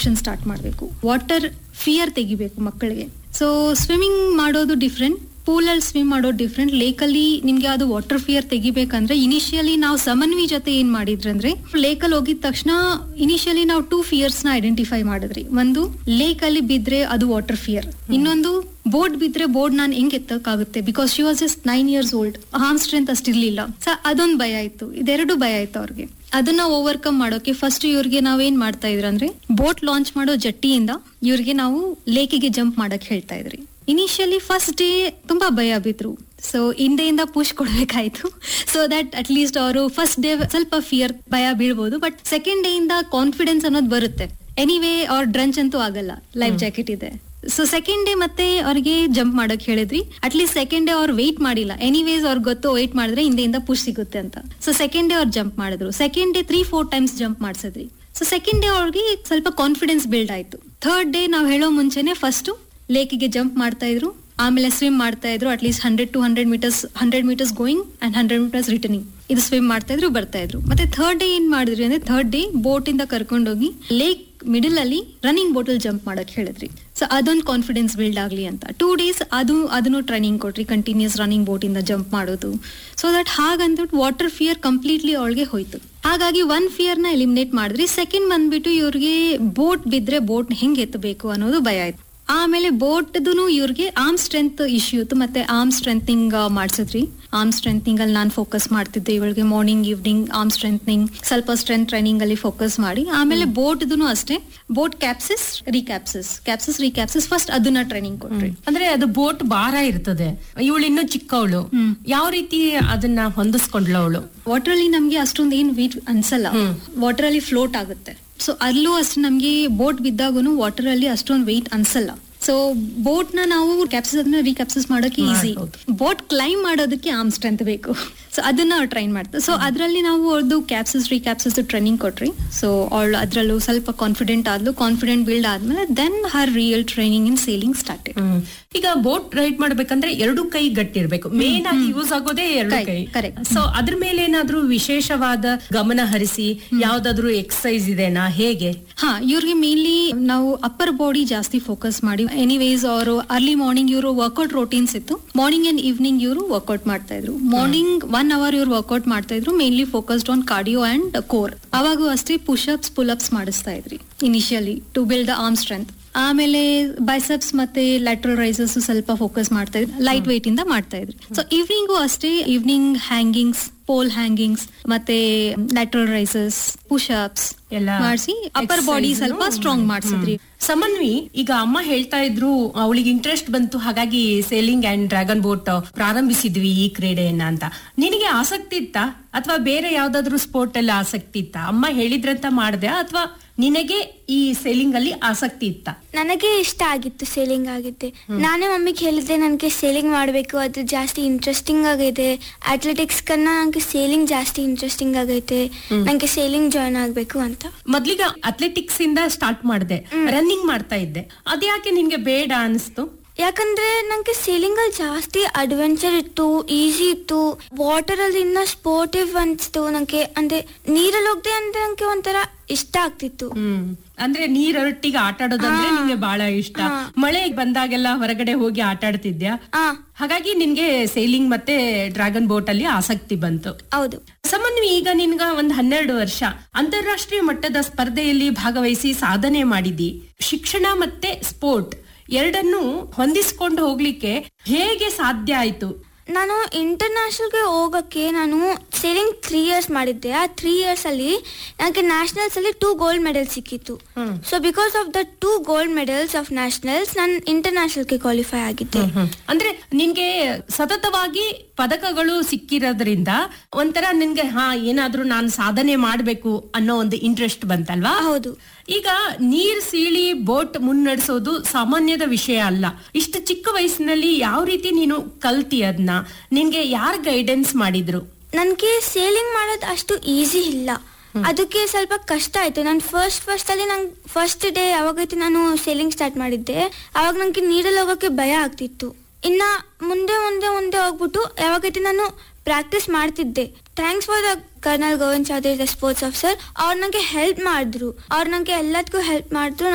Option start ಮಾಡಬೇಕು water fear ತೆಗಿಬೇಕು ಮಕ್ಕಳಿಗೆ ಸೊ ಸ್ವಿಮ್ಮಿಂಗ್ ಮಾಡೋದು ಡಿಫ್ರೆಂಟ್ ಪೂಲಲ್ಲಿ ಸ್ವಿಮ್ ಮಾಡೋದು ಡಿಫ್ರೆಂಟ್ ಲೇಕಲ್ಲಿ ನಿಮ್ಗೆ ಅದು ವಾಟರ್ ಫಿಯರ್ ತೆಗಿಬೇಕಂದ್ರೆ ಇನಿಷಿಯಲಿ ನಾವು ಸಮನ್ವಿ ಜೊತೆ ಏನ್ ಮಾಡಿದ್ರಿ ಅಂದ್ರೆ ಲೇಕಲ್ಲಿ ಹೋಗಿದ ತಕ್ಷಣ ಇನಿಷಿಯಲಿ ನಾವು ಟೂ ಫಿಯರ್ಸ್ ನ ಐಡೆಂಟಿಫೈ ಮಾಡಿದ್ರಿ ಒಂದು ಲೇಕ್ ಅಲ್ಲಿ ಬಿದ್ರೆ ಅದು ವಾಟರ್ ಫಿಯರ್ ಇನ್ನೊಂದು ಬೋರ್ಡ್ ಬಿದ್ರೆ ಬೋರ್ಡ್ ನಾನು ಹೆಂಗ್ ಎತ್ತಕ್ಕಾಗುತ್ತೆ because she was just nine years old arm strength ಅಷ್ಟಿರ್ಲಿಲ್ಲ ಸೊ ಅದೊಂದು ಭಯ ಇತ್ತು ಇದೆರಡು ಭಯ ಇತ್ತು ಅವ್ರಿಗೆ ಅದನ್ನ ಓವರ್ಕಮ್ ಮಾಡೋಕೆ ಫಸ್ಟ್ ಇವ್ರಿಗೆ ನಾವೇನ್ ಮಾಡ್ತಾ ಇದ್ರಿ ಅಂದ್ರೆ ಬೋಟ್ ಲಾಂಚ್ ಮಾಡೋ ಜಟ್ಟಿಯಿಂದ ಇವ್ರಿಗೆ ನಾವು ಲೇಕಿಗೆ ಜಂಪ್ ಮಾಡಕ್ ಹೇಳ್ತಾ ಇದ್ರಿ ಇನಿಷಿಯಲಿ ಫಸ್ಟ್ ಡೇ ತುಂಬಾ ಭಯ ಬಿದ್ರು ಸೊ ಹಿಂದೆಯಿಂದ ಪುಷ್ ಕೊಡ್ಬೇಕಾಯ್ತು ಸೊ ದಟ್ ಅಟ್ ಲೀಸ್ಟ್ ಅವರು ಫಸ್ಟ್ ಡೇ ಸ್ವಲ್ಪ ಫಿಯರ್ ಭಯ ಬೀಳ್ಬೋದು ಬಟ್ ಸೆಕೆಂಡ್ ಡೇ ಇಂದ ಕಾನ್ಫಿಡೆನ್ಸ್ ಅನ್ನೋದು ಬರುತ್ತೆ ಎನಿವೇ ಅವ್ರ ಡ್ರಂಚ್ ಅಂತೂ ಆಗಲ್ಲ ಲೈಫ್ ಜಾಕೆಟ್ ಇದೆ ಸೊ ಸೆಕೆಂಡ್ ಡೇ ಮತ್ತೆ ಅವ್ರಿಗೆ ಜಂಪ್ ಮಾಡಕ್ ಹೇಳಿದ್ವಿ ಅಟ್ಲೀಸ್ಟ್ ಸೆಕೆಂಡ್ ಡೇ ಅವ್ರು ವೆಯ್ಟ್ ಮಾಡಿಲ್ಲ ಎನಿವೇಸ್ ಅವ್ರಿಗೆ ಗೊತ್ತು ವೆಯ್ಟ್ ಮಾಡಿದ್ರೆ ಹಿಂದೆಯಿಂದ ಪುಷ್ ಸಿಗುತ್ತೆ ಅಂತ ಸೊ ಸೆಕೆಂಡ್ ಡೇ ಅವ್ರು ಜಂಪ್ ಮಾಡಿದ್ರು second day three four times jump ಮಾಡಿಸಿದ್ರಿ so second day ಅವ್ರಿಗೆ ಸ್ವಲ್ಪ ಕಾನ್ಫಿಡೆನ್ಸ್ ಬಿಲ್ಡ್ ಆಯ್ತು ಥರ್ಡ್ ಡೇ ನಾವು ಹೇಳೋ ಮುಂಚೆನೆ ಫಸ್ಟ್ ಲೇಕಿಗೆ ಜಂಪ್ ಮಾಡ್ತಾ ಇದ್ರು ಆಮೇಲೆ ಸ್ವಿಮ್ ಮಾಡ್ತಾ ಇದ್ರು at least hundred to hundred meters hundred meters going and hundred meters returning ಇದು ಸ್ವಿಮ್ ಮಾಡ್ತಾ ಇದ್ರು ಬರ್ತಾ ಇದ್ರು ಮತ್ತೆ ಥರ್ಡ್ ಡೇ ಏನ್ ಮಾಡಿದ್ರಿ ಅಂದ್ರೆ ಥರ್ಡ್ ಡೇ ಬೋಟ್ ಇಂದ ಕರ್ಕೊಂಡೋಗಿ ಲೇಕ್ ಮಿಡಲ್ ಅಲ್ಲಿ ರನ್ನಿಂಗ್ ಬೋಟಲ್ ಜಂಪ್ ಮಾಡಕ್ ಹೇಳಿದ್ರಿ ಸೊ ಅದೊಂದು ಕಾನ್ಫಿಡೆನ್ಸ್ ಬಿಲ್ಡ್ ಆಗ್ಲಿ ಅಂತ ಟೂ ಡೇಸ್ ಅದು ಅದನ್ನು ಟ್ರೈನಿಂಗ್ ಕೊಟ್ರಿ ಕಂಟಿನ್ಯೂಸ್ ರನ್ನಿಂಗ್ ಬೋಟ್ ಇಂದ ಜಂಪ್ ಮಾಡೋದು ಸೊ ದಟ್ ಹಾಗಂದ್ಬಿಟ್ಟು ವಾಟರ್ ಫಿಯರ್ ಕಂಪ್ಲೀಟ್ಲಿ ಅವಳಿಗೆ ಹೋಯ್ತು ಹಾಗಾಗಿ ಒನ್ ಫಿಯರ್ ನ ಎಲಿಮಿನೇಟ್ ಮಾಡಿದ್ರಿ ಸೆಕೆಂಡ್ ಬಂದ್ಬಿಟ್ಟು ಇವ್ರಿಗೆ ಬೋಟ್ ಬಿದ್ರೆ ಬೋಟ್ ಹೆಂಗ್ ಎತ್ತಬೇಕು ಅನ್ನೋದು ಭಯ ಆಯ್ತು ಆಮೇಲೆ ಬೋಟ್ದು ಇವ್ರಿಗೆ ಆರ್ಮ್ ಸ್ಟ್ರೆಂತ್ ಇಶ್ಯೂ ಇತ್ತು ಮತ್ತೆ ಆರ್ಮ್ ಸ್ಟ್ರೆಂಥಿಂಗ್ ಮಾಡಿಸಿದ್ರಿ ಆರ್ಮ್ ಸ್ಟ್ರೆಂಥಿಂಗ್ ಅಲ್ಲಿ ನಾನು ಫೋಕಸ್ ಮಾಡ್ತಿದ್ದೆ ಇವಳಿಗೆ ಮಾರ್ನಿಂಗ್ ಈವ್ನಿಂಗ್ ಆರ್ಮ್ ಸ್ಟ್ರೆಂಥಿಂಗ್ ಸ್ವಲ್ಪ ಸ್ಟ್ರೆಂತ್ ಟ್ರೈನಿಂಗ್ ಅಲ್ಲಿ ಫೋಕಸ್ ಮಾಡಿ ಆಮೇಲೆ ಬೋಟ್ದು ಅಷ್ಟೇ boat capsize recapsize capsize recapsize first ಅದನ್ನ ಟ್ರೈನಿಂಗ್ ಕೊಟ್ರಿ ಅಂದ್ರೆ ಅದು ಬೋಟ್ ಭಾರ ಇರ್ತದೆ ಇವಳು ಇನ್ನೂ ಚಿಕ್ಕವಳು ಯಾವ ರೀತಿ ಅದನ್ನ ಹೊಂದಿಸ್ಕೊಂಡ್ಲ ಅವಳು ವಾಟರ್ ಅಲ್ಲಿ ನಮ್ಗೆ ಅಷ್ಟೊಂದು ಏನ್ ವೀಟ್ ಅನ್ಸಲ್ಲ ವಾಟರ್ ಅಲ್ಲಿ ಫ್ಲೋಟ್ ಆಗುತ್ತೆ ಸೊ ಅಲ್ಲೂ ಅಷ್ಟು ನಮ್ಗೆ ಬೋಟ್ ಬಿದ್ದಾಗೂ ವಾಟರ್ ಅಲ್ಲಿ ಅಷ್ಟೊಂದು ವೆಯ್ಟ್ ಅನ್ಸಲ್ಲ ಸೊ ಬೋಟ್ ನ ನಾವು ಕ್ಯಾಪ್ಸಸ್ ಅದನ್ನ ರೀಕ್ಯಾಪ್ಸಸ್ ಮಾಡೋಕೆ ಈಸಿ ಬೋಟ್ ಕ್ಲೈಮ್ ಮಾಡೋದಕ್ಕೆ ಆರ್ಮ್ ಸ್ಟ್ರೆಂತ್ ಬೇಕು ಸೊ ಅದನ್ನ ಟ್ರೈನ್ ಮಾಡ್ತಾರೆ ಸೊ ಅದರಲ್ಲಿ ನಾವು ಅವ್ರದ್ದು ಕ್ಯಾಪ್ಸಸ್ ರೀಕ್ಯಾಪ್ಸಸ್ ಟ್ರೈನಿಂಗ್ ಕೊಟ್ರಿ ಸೊ ಅವಳು ಅದ್ರಲ್ಲೂ ಸ್ವಲ್ಪ ಕಾನ್ಫಿಡೆಂಟ್ ಆದ್ಲು ಕಾನ್ಫಿಡೆಂಟ್ ಬಿಲ್ಡ್ ಆದ್ಮೇಲೆ then her real training in sailing started hmm. ಈಗ ಬೋಟ್ ರೈಡ್ ಮಾಡ್ಬೇಕಂದ್ರೆ ಎರಡು ಕೈ ಗಟ್ಟಿರ್ಬೇಕು ಮೇನ್ ಆಗಿ ಯೂಸ್ ಆಗೋದೇ ಎರಡು ಕೈ, ಕೈ correct. ಸೊ ಅದ್ರ ಮೇಲೆ ಏನಾದ್ರೂ ವಿಶೇಷವಾದ ಗಮನ ಹರಿಸಿ ಯಾವ್ದಾದ್ರು ಎಕ್ಸಸೈಸ್ ಇದೆನಾ ಹೇಗೆ ಹಾ ಇವ್ರಿಗೆ ಮೇನ್ಲಿ ನಾವು ಅಪ್ಪರ್ ಬಾಡಿ ಜಾಸ್ತಿ ಫೋಕಸ್ ಮಾಡಿ ಎನಿವೇಸ್ ಅವರು ಅರ್ಲಿ ಮಾರ್ನಿಂಗ್ ಇವರು ವರ್ಕೌಟ್ ರೋಟೀನ್ಸ್ ಇತ್ತು ಮಾರ್ನಿಂಗ್ ಅಂಡ್ ಈವ್ನಿಂಗ್ ಇವರು ವರ್ಕೌಟ್ ಮಾಡ್ತಾ ಇದ್ರು ಮಾರ್ನಿಂಗ್ ಒನ್ ಅವರ್ ಇವ್ರು ವರ್ಕೌಟ್ ಮಾಡ್ತಾ ಇದ್ರು mainly focused on cardio and core ಅವಾಗೂ ಅಷ್ಟೇ ಪುಷಪ್ಸ್ ಪುಲ್ಅಪ್ಸ್ ಮಾಡಿಸ್ತಾ ಇದ್ರಿ initially to build the arm strength ಆಮೇಲೆ ಬೈಸೆಪ್ಸ್ ಮತ್ತೆ ಲ್ಯಾಟ್ರಲ್ ರೈಸಸ್ ಸ್ವಲ್ಪ ಫೋಕಸ್ ಮಾಡ್ತಾ ಇದ್ರು ಲೈಟ್ weight ಇಂದ ಮಾಡ್ತಾ ಇದ್ರಿ ಸೊ ಈವ್ನಿಂಗು ಅಷ್ಟೇ ಈವ್ನಿಂಗ್ ಹ್ಯಾಂಗಿಂಗ್ಸ್ ಪೋಲ್ ಹ್ಯಾಂಗಿಂಗ್ಸ್ ಮತ್ತೆ ಲ್ಯಾಟ್ರಲ್ ರೈಸಸ್ ಪುಷಪ್ಸ್ ಎಲ್ಲ ಮಾಡಿಸಿ ಅಪ್ಪರ್ ಬಾಡಿ exercise ಸ್ವಲ್ಪ ನು ಸ್ಟ್ರಾಂಗ್ ಮಾಡಿಸಿದ್ರಿ ಸಮನ್ವಿ ಈಗ ಅಮ್ಮ ಹೇಳ್ತಾ ಇದ್ರು ಅವಳಿಗೆ ಇಂಟ್ರೆಸ್ಟ್ ಬಂತು ಹಾಗಾಗಿ ಸೇಲಿಂಗ್ ಅಂಡ್ ಡ್ರ್ಯಾಗನ್ ಬೋಟ್ ಪ್ರಾರಂಭಿಸಿದ್ವಿ ಈ ಕ್ರೀಡೆಯನ್ನ ಅಂತ ನಿನಗೆ ಆಸಕ್ತಿ ಇತ್ತಾ ಅಥವಾ ಬೇರೆ ಯಾವ್ದಾದ್ರು ಸ್ಪೋರ್ಟ್ ಅಲ್ಲಿ ಆಸಕ್ತಿ ಇತ್ತಾ ಅಮ್ಮ ಹೇಳಿದ್ರಂತ ಮಾಡ್ದೆ ಅಥವಾ ನಿನಗೆ ಈ ಸೇಲಿಂಗ್ ಅಲ್ಲಿ ಆಸಕ್ತಿ ಇತ್ತಾ ನನಗೆ ಇಷ್ಟ ಆಗಿತ್ತು ಸೇಲಿಂಗ್ ಆಗಿದ್ದೆ ನಾನೇ ಮಮ್ಮಿಗೆ ಹೇಳಿದ್ದೆ ನನಗೆ ಸೇಲಿಂಗ್ ಮಾಡಬೇಕು ಅದು ಜಾಸ್ತಿ ಇಂಟ್ರೆಸ್ಟಿಂಗ್ ಆಗೈತೆ ಅಥ್ಲೆಟಿಕ್ಸ್ ಕನ್ನ ನನಗೆ ಸೇಲಿಂಗ್ ಜಾಸ್ತಿ ಇಂಟ್ರೆಸ್ಟಿಂಗ್ ಆಗೈತೆ ನನಗೆ ಸೇಲಿಂಗ್ ಜಾಯ್ನ್ ಆಗಬೇಕು ಅಂತ ಮೊದ್ಲಿಗ ಅಥ್ಲೆಟಿಕ್ಸ್ ಇಂದ ಸ್ಟಾರ್ಟ್ ಮಾಡ್ದೆ ರನ್ನಿಂಗ್ ಮಾಡ್ತಾ ಇದ್ದೆ ಅದ್ಯಾಕೆ ನಿನ್ಗೆ ಬೇಡ ಅನಿಸ್ತು ಯಾಕಂದ್ರೆ ನಂಗೆ ಸೇಲಿಂಗ್ ಅಲ್ಲಿ ಜಾಸ್ತಿ ಅಡ್ವೆಂಚರ್ ಇತ್ತು ಈಸಿ ಇತ್ತು ವಾಟರ್ ಅಲ್ಲಿ ಇನ್ನ ಸ್ಪೋರ್ಟಿವ್ ಅನ್ಸ್ತು ನಂಗೆ ಅಂದ್ರೆ ನೀರಲ್ಲಿ ಹೋಗ್ದೆ ಅಂದ್ರೆ ನಂಗೆ ಒಂಥರ ಇಷ್ಟ ಆಗ್ತಿತ್ತು ಹ್ಮ್ ಅಂದ್ರೆ ನೀರೊಟ್ಟಿಗೆ ಆಟ ಆಡೋದಂದ್ರೆ ನಿಂಗೆ ಬಹಳ ಇಷ್ಟ ಮಳೆ ಬಂದಾಗೆಲ್ಲ ಹೊರಗಡೆ ಹೋಗಿ ಆಟ ಆಡ್ತಿದ್ಯಾ ಆ ಹಾಗಾಗಿ ನಿನ್ಗೆ ಸೇಲಿಂಗ್ ಮತ್ತೆ ಡ್ರ್ಯಾಗನ್ ಬೋಟ್ ಅಲ್ಲಿ ಆಸಕ್ತಿ ಬಂತು ಹೌದು ಸಮನ್ವಿ ಈಗ ನಿನ್ಗ ಒಂದ್ ಹನ್ನೆರಡು ವರ್ಷ ಅಂತಾರಾಷ್ಟ್ರೀಯ ಮಟ್ಟದ ಸ್ಪರ್ಧೆಯಲ್ಲಿ ಭಾಗವಹಿಸಿ ಸಾಧನೆ ಮಾಡಿದಿ ಶಿಕ್ಷಣ ಮತ್ತೆ ಸ್ಪೋರ್ಟ್ ಎರಡನ್ನು ಹೊಂದಿಸ್ಕೊಂಡು ಹೋಗ್ಲಿಕ್ಕೆ ಹೇಗೆ ಸಾಧ್ಯ ಆಯ್ತು ನಾನು ಇಂಟರ್ನ್ಯಾಷನಲ್ಗೆ ಹೋಗಕ್ಕೆ ನಾನು ಸೇಲಿಂಗ್ ತ್ರೀ ಇಯರ್ಸ್ ಮಾಡಿದ್ದೆ ಆ ತ್ರೀ ಇಯರ್ಸ್ ಅಲ್ಲಿ ನನಗೆ ನ್ಯಾಷನಲ್ಸ್ ಅಲ್ಲಿ ಟೂ ಗೋಲ್ಡ್ ಮೆಡಲ್ ಸಿಕ್ಕಿತ್ತು so because of the two gold medals of nationals ನಾನು ಇಂಟರ್ನ್ಯಾಷನಲ್ಗೆ ಕ್ವಾಲಿಫೈ ಆಗಿದ್ದೆ ಅಂದ್ರೆ ನಿನ್ಗೆ ಸತತವಾಗಿ ಪದಕಗಳು ಸಿಕ್ಕಿರೋದ್ರಿಂದ ಒಂಥರ ನಿನ್ಗೆ ಹಾ ಏನಾದ್ರೂ ನಾನು ಸಾಧನೆ ಮಾಡ್ಬೇಕು ಅನ್ನೋ ಒಂದು ಇಂಟ್ರೆಸ್ಟ್ ಬಂತಲ್ವಾ ಹೌದು ಈಗ ನೀರ್ ಸೀಳಿ ಬೋಟ್ ಮುನ್ನಡೆಸೋದು ಸಾಮಾನ್ಯದ ವಿಷಯ ಅಲ್ಲ ಇಷ್ಟು ಚಿಕ್ಕ ವಯಸ್ಸಿನಲ್ಲಿ ಯಾವ ರೀತಿ ನೀನು ಕಲ್ತಿ ಅದನ್ನ ನಿನ್ಗೆ ಯಾರ್ ಗೈಡೆನ್ಸ್ ಮಾಡಿದ್ರು ನನಗೆ ಸೇಲಿಂಗ್ ಮಾಡೋದು ಅಷ್ಟು ಈಸಿ ಇಲ್ಲ ಅದಕ್ಕೆ ಸ್ವಲ್ಪ ಕಷ್ಟ ಆಯ್ತು ನಾನು ಫಸ್ಟ್ ಫಸ್ಟ್ ಅಲ್ಲಿ ನಂಗೆ ಫಸ್ಟ್ ಡೇ ಯಾವಾಗೈತೆ ನಾನು ಸೇಲಿಂಗ್ ಸ್ಟಾರ್ಟ್ ಮಾಡಿದ್ದೆ ಅವಾಗ ನಂಗೆ ನೀರಲ್ಲಿ ಹೋಗೋಕೆ ಭಯ ಆಗ್ತಿತ್ತು ಇನ್ನ ಮುಂದೆ ಮುಂದೆ ಮುಂದೆ ಹೋಗ್ಬಿಟ್ಟು ಯಾವಾಗೈತೆ ನಾನು ಪ್ರಾಕ್ಟೀಸ್ ಮಾಡ್ತಿದ್ದೆ thanks for the colonel Govind Chaudhary the sports officer ಅವ್ರು ನನಗೆ ಹೆಲ್ಪ್ ಮಾಡಿದ್ರು ಅವ್ರು ನನಗೆ ಎಲ್ಲದಕ್ಕೂ ಹೆಲ್ಪ್ ಮಾಡಿದ್ರು